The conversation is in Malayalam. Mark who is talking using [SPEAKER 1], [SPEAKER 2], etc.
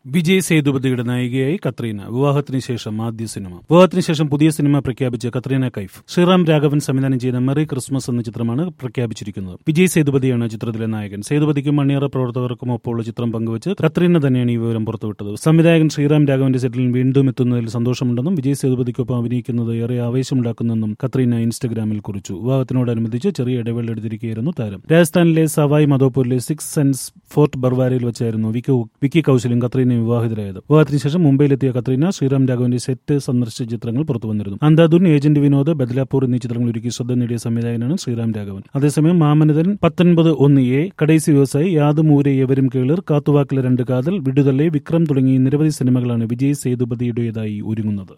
[SPEAKER 1] വിജയ് സേതുപതിയുടെ നായികയായി കത്രീന വിവാഹത്തിന് ശേഷം ആദ്യ സിനിമ വിവാഹത്തിന് ശേഷം പുതിയ സിനിമ പ്രഖ്യാപിച്ച കത്രീന കൈഫ് ശ്രീറാം രാഘവൻ സംവിധാനം ചെയ്ത മെറി ക്രിസ്മസ് എന്ന ചിത്രമാണ് പ്രഖ്യാപിച്ചിരിക്കുന്നത് വിജയ് സേതുപതിയാണ് ചിത്രത്തിലെ നായകൻ സേതുപതിക്കും മണിയറ പ്രവർത്തകർക്കും ഒപ്പമുള്ള ചിത്രം പങ്കുവച്ച് കത്രീന തന്നെയാണ് ഈ വിവരം പുറത്തുവിട്ടത് സംവിധായകൻ ശ്രീറാം രാഘവന്റെ സെറ്റിൽ വീണ്ടും എത്തുന്നതിൽ സന്തോഷമുണ്ടെന്നും വിജയ് സേതുപതിക്കൊപ്പം അഭിനയിക്കുന്നത് ഏറെ ആവേശമുണ്ടാക്കുന്നെന്നും കത്രീന ഇൻസ്റ്റഗ്രാമിൽ കുറിച്ചു വിവാഹത്തിനോടനുബന്ധിച്ച് ചെറിയ ഇടവേള എടുത്തിരിക്കുകയായിരുന്നു താരം രാജസ്ഥാനിലെ സവായ് മധോപൂരിലെ സിക്സ് സെൻസ് ഫോർട്ട് ബർവാരയിൽ വെച്ചായിരുന്നു വിക്കി വിക്കി കൌശലും കത്രീനയും വിവാഹിതരായത് വിവാഹത്തിന് ശേഷം മുംബൈയിലെത്തിയ കത്രീന ശ്രീറാം രാഘവന്റെ സെറ്റ് സന്ദർശിച്ച ചിത്രങ്ങൾ പുറത്തു വന്നിരുന്നു അന്താദുൻ ഏജന്റ് വിനോദ് ബദലാപൂർ എന്നീ ചിത്രങ്ങൾ ഒരുക്കി ശ്രദ്ധ നേടിയ സംവിധായകനാണ് ശ്രീറാം രാഘവൻ അതേസമയം മാമനിതൻ പത്തൊൻപത് ഒന്ന് എ കടൈസി വ്യവസായി യാതുമൂരെ എവരും കേളർ കാത്തുവാക്കിലെ രണ്ട് കാതൽ വിടുതലെ വിക്രം തുടങ്ങി നിരവധി സിനിമകളാണ് വിജയ് സേതുപതിയുടേതായി ഒരുങ്ങുന്നത്